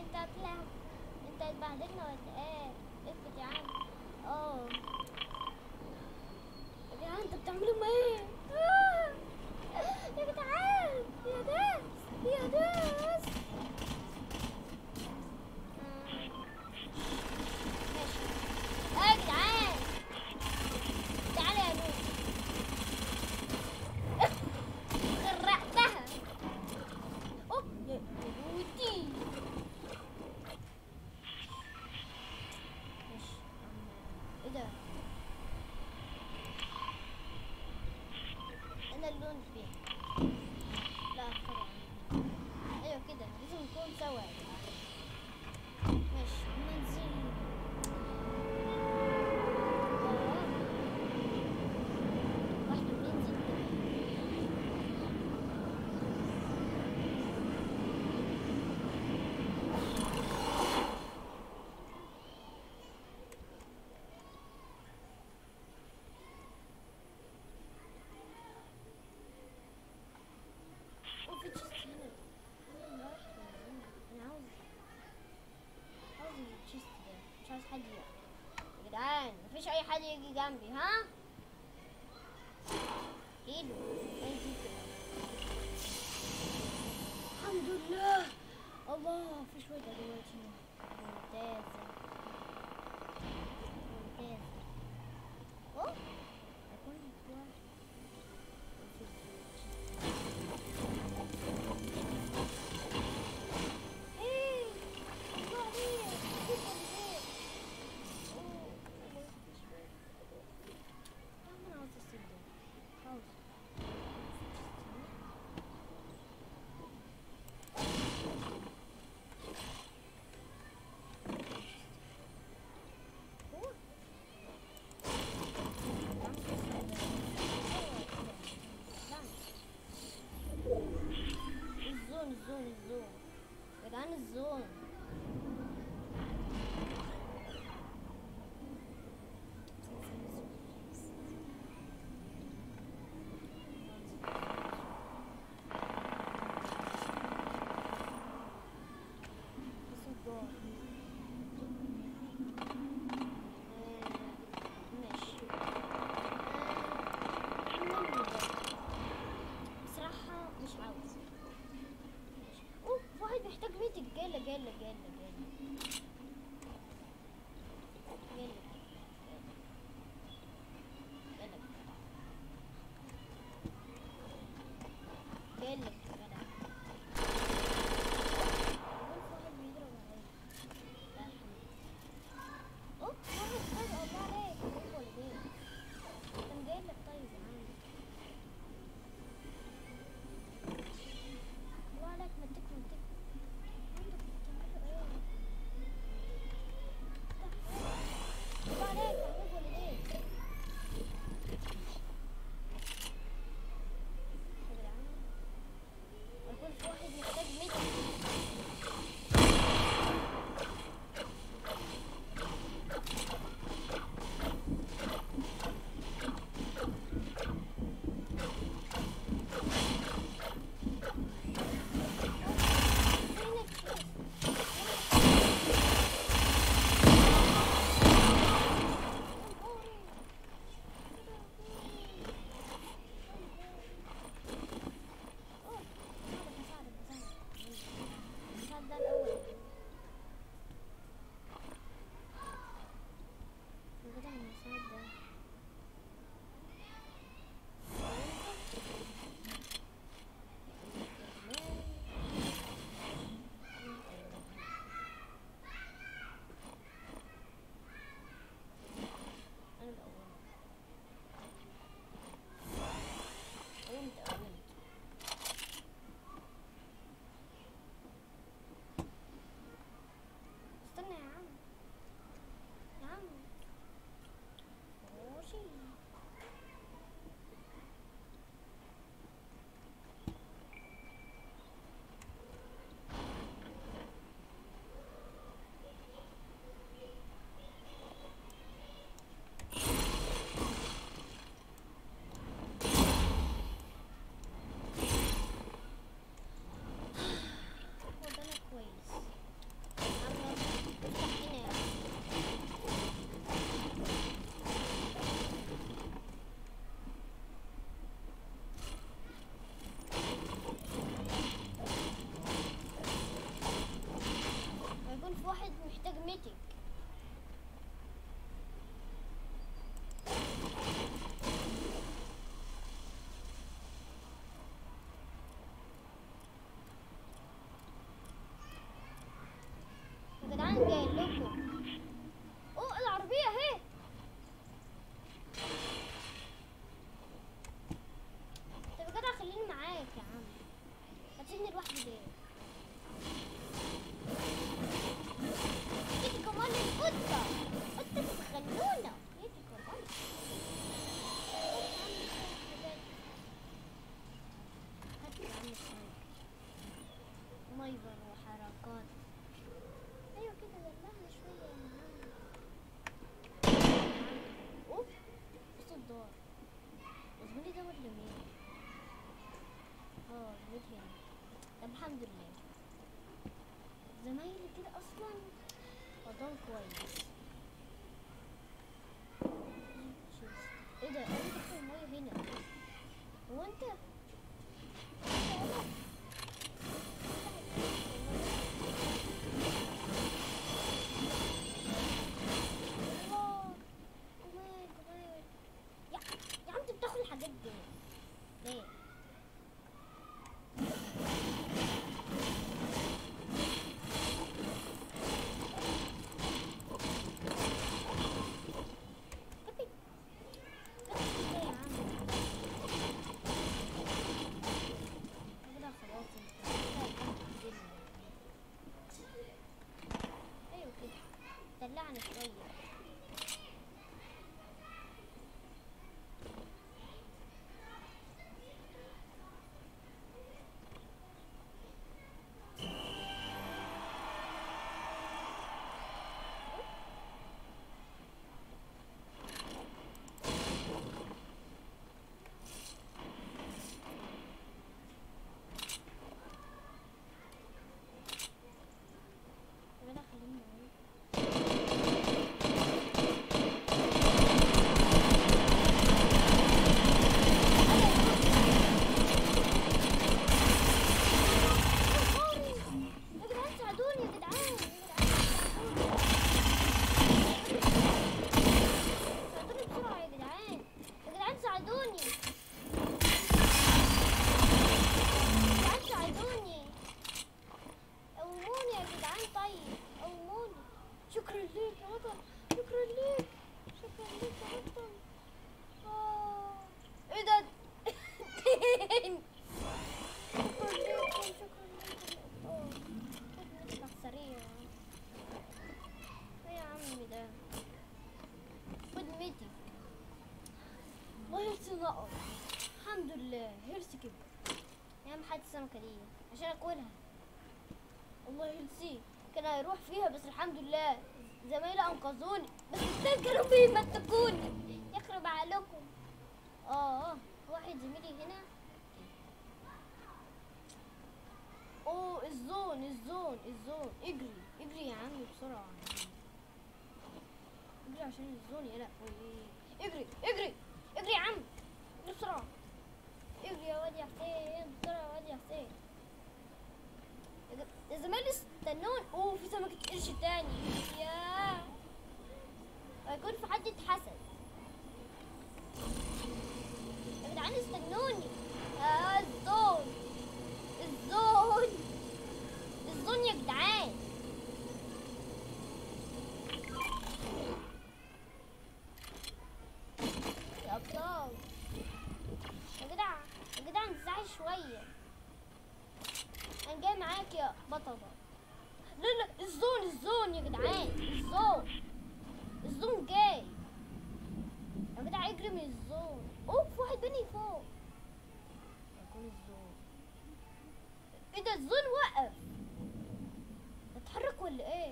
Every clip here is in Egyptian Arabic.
انت هتطلع انت هتبهدلنا ولا ايه اسكت يا عم اه يا جدعان انتوا بتعملوا ايه آه. يا جدعان يا ناس يا ناس آه. ماشي يا جدعان تعالى يا نور غرقتها اوه يا بوتي ماشي أم- ايه ده انا اللون فين لا طبعا ايوه كده لازم نكون سوا يا جماعة. ماشي منزل واحد بينزل وفي تشيست هنا انا رايح فين؟ انا عاوز عاوز التشيست ده مش عاوز حد يقع يا جدعان مفيش اي حد يجي جنبي ها كيلو أي كيلو. الحمد لله الله في شوية دلوقتي ممتازة ممتازة اوه هيكون في واحد وفي ايه الله عليك جدا ليه اوه الله في شوية يا عم انا عاوز السيب ده عاوز أوه. الزون الزون الزون يا جدعان الزون بس الجون. آه، ماشي آه، نعمل ده. بصراحة مش عاوز ماشي. اوه واحد محتاج ميتك جالة جالة جالة جالة جالة جالة جالة جالة جدع يقول في واحد بيضرب عليا لا الحمد لله اوه واحد فجأة الله عليك ايه ولا ايه كان جايلك طيب يا عم الله عليك مديك مديك عندك بتعملوا ايه جاي لكم اوه العربية اهي طب يا جدع خليني معاك يا عم هتسيبني لوحدي ليه ايدي كمان القطة قطة الخلونة ايدي كمان هات يا عم الشنطة ميبر وحركات ايوه كده دلعنا شوية يا عم اوف بص الدار زميلي ده ولا مين؟ اه زميلي هنا طب الحمد لله زمايلي كده اصلا وضعهم كويس شوف. ايه ده انا دخل المية هنا هو انت الله. كمان كمان يا يا عم انت بتاخد الحاجات دي ليه؟ كبي. كبي ليه يا عم؟ كده خلاص انت كده الدنيا. ايوه كده دلعني شوية كده خليني معاك يا جدعان ساعدوني يا جدعان ساعدوني بسرعة يا جدعان يا جدعان ساعدوني يا جدعان ساعدوني قوموني يا جدعان طيب قوموني شكرا ليك يا بطل شكرا ليك شكرا ليك يا بطل آه. ايه ده اتنين شكرا ليكم شكرا ليكم اه نطلع سريع ايه يا عمي ده خد ميتي والله هرس نقص الحمد لله هرس كبر يا عم حد السمكة دي عشان اكلها والله هرسي كان هيروح فيها بس الحمد لله زمايلي انقذوني بس التاني كانوا بيمتكوني يخرب عليكم اه واحد زميلي هنا اوه الزون الزون الزون اجري اجري يا عم بسرعة اجري عشان الزون يا لهوي اجري اجري اجري يا عم اجري بسرعة اجري يا واد يا حسين بسرعة يا واد يا حسين يا جد- يا زمايلي استنون اوه في سمكة قرش تاني يا هيكون في حد اتحسد يا جدعان استنوني آه الزون الزون الزون يا جدعان يا ابطال يا جدع يا جدع انزعي شويه انا جاي معاك يا بطلة لا لا الزون الزون يا جدعان الزون الزون جاي يا جدع اجري من الزون اوف واحد بني فوق يكون الزون ايه ده الزون وقف اتحرك ولا ايه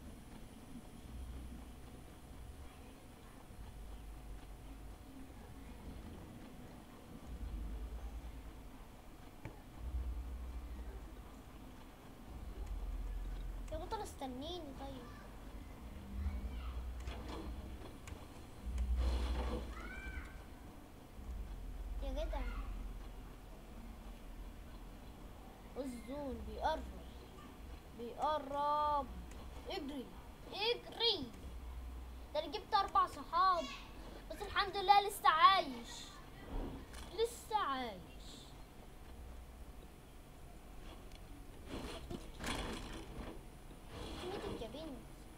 يا بطل استنيني طيب يا جدع الزون بيقرب بيقرب اجري اجري ده انا جبت اربع صحاب بس الحمد لله لسه عايش لسه عايش ميتك يا بنت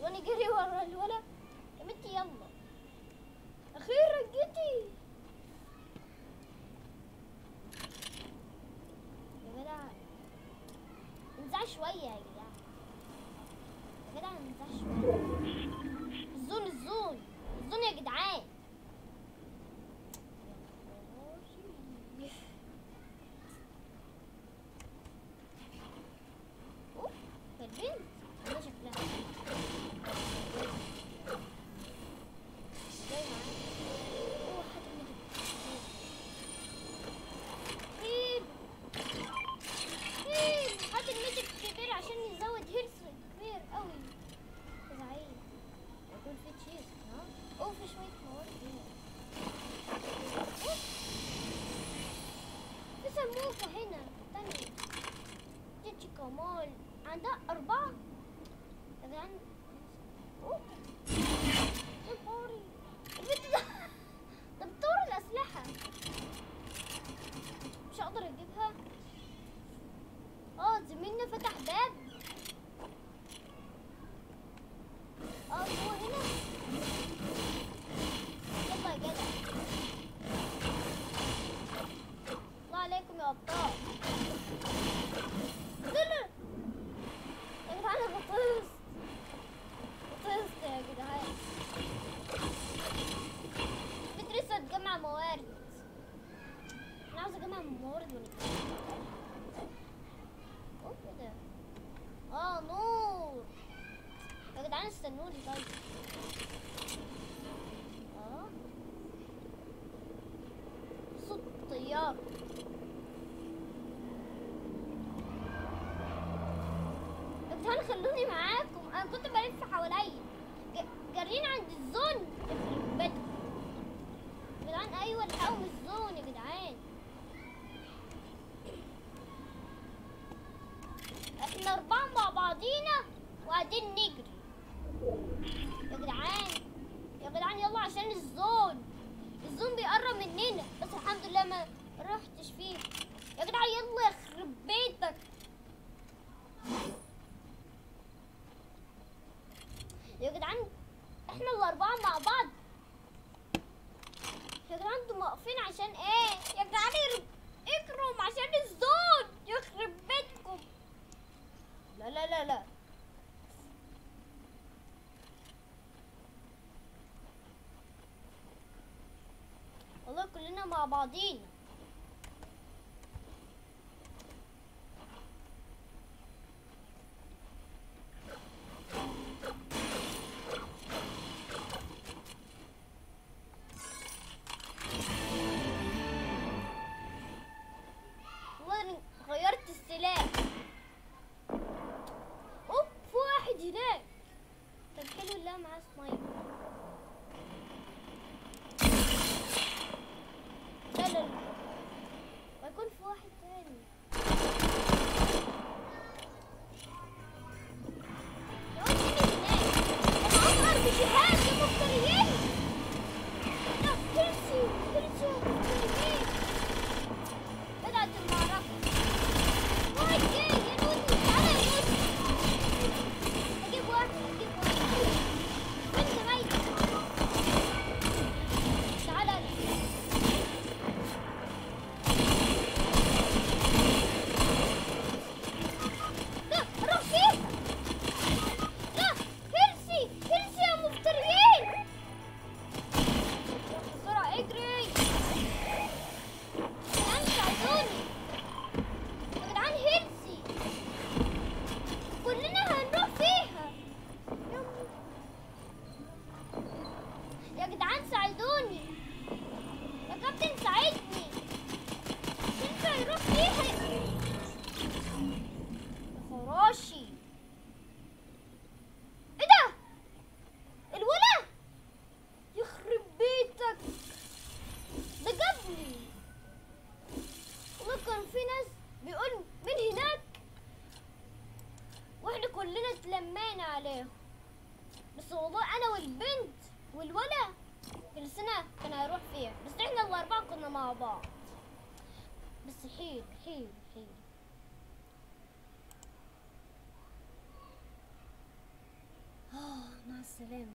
وانا جري ورا الولد يا بنتي يلا اخيرا جيتي يا جدع انزع شوية يا جدع يا جدع انزع شوية الزون الزون الزون يا جدعان أوه، البنت ده شكلها جاي معايا اوه حد ميت هيل هيل حد الميت كبير عشان يزود هيرس كبير قوي زعيم يكون في تشيز ها اوه في شوية موارد هنا أوه. في سموكة هنا تانية تيجي كمال عندها أربعة يا جدعان أوه يا باري البنت ده ده بتطور الأسلحة مش هقدر أجيبها اه زميلنا فتح باب اه هو هنا يلا يا جدع الله عليكم يا أبطال لا لا يا جدعان انا غطست غطست يا جدعان كنت لسه تجمع موارد انا عاوز اجمع موارد ونتكلم اوه ايه ده اه نور يا جدعان استنوني طيب اه صوت طيار يا جدعان خلوني معاكم انا كنت بلف حواليا ج- جارين عند الزون يخرب بيتكم يا جدعان ايوه الحقوا من الزون يا جدعان احنا اربعة مع بعضينا وقاعدين نجري يا جدعان يا جدعان يلا عشان الزون الزون بيقرب مننا بس الحمد لله ما رحتش فيه يا جدعان يلا يخرب بيتك يا جدعان احنا الاربعه مع بعض يا جدعان انتوا واقفين عشان ايه يا جدعان يرب- اكرم عشان الزون يخرب بيتكم لا لا لا لا والله كلنا مع بعضين والله أنا غيرت السلاح اوب في واحد هناك طب حلو لا معاه سنايبر لا لا لا ويكون في واحد تاني يا واحد مين هناك انا اصغر بشهاد يا مفتريين لا هيرسي هيرسي يا مفتريين بدأت المعركة واحد جاي يا نوتي تعالى يا نوتي اجيب واحد اجيب واحد انت ميت تعالى لا روح فيها لا هيرسي هيرسي يا مفتريين بسرعة اجري يا جدعان ساعدوني يا جدعان هيلسي كلنا هنروح فيها يا جدعان ساعدوني يا كابتن ساعدني ينفع يروح فيها يا خراشي ايه ده الولد يخرب بيتك ده جابني والله كان في ناس بيقول من هناك واحنا كلنا اتلمينا عليهم بس والله انا والبنت والولد كرسنا كان هيروح فيها بس احنا الاربعه كنا مع بعض بس حيل حيل حيل آه السلامة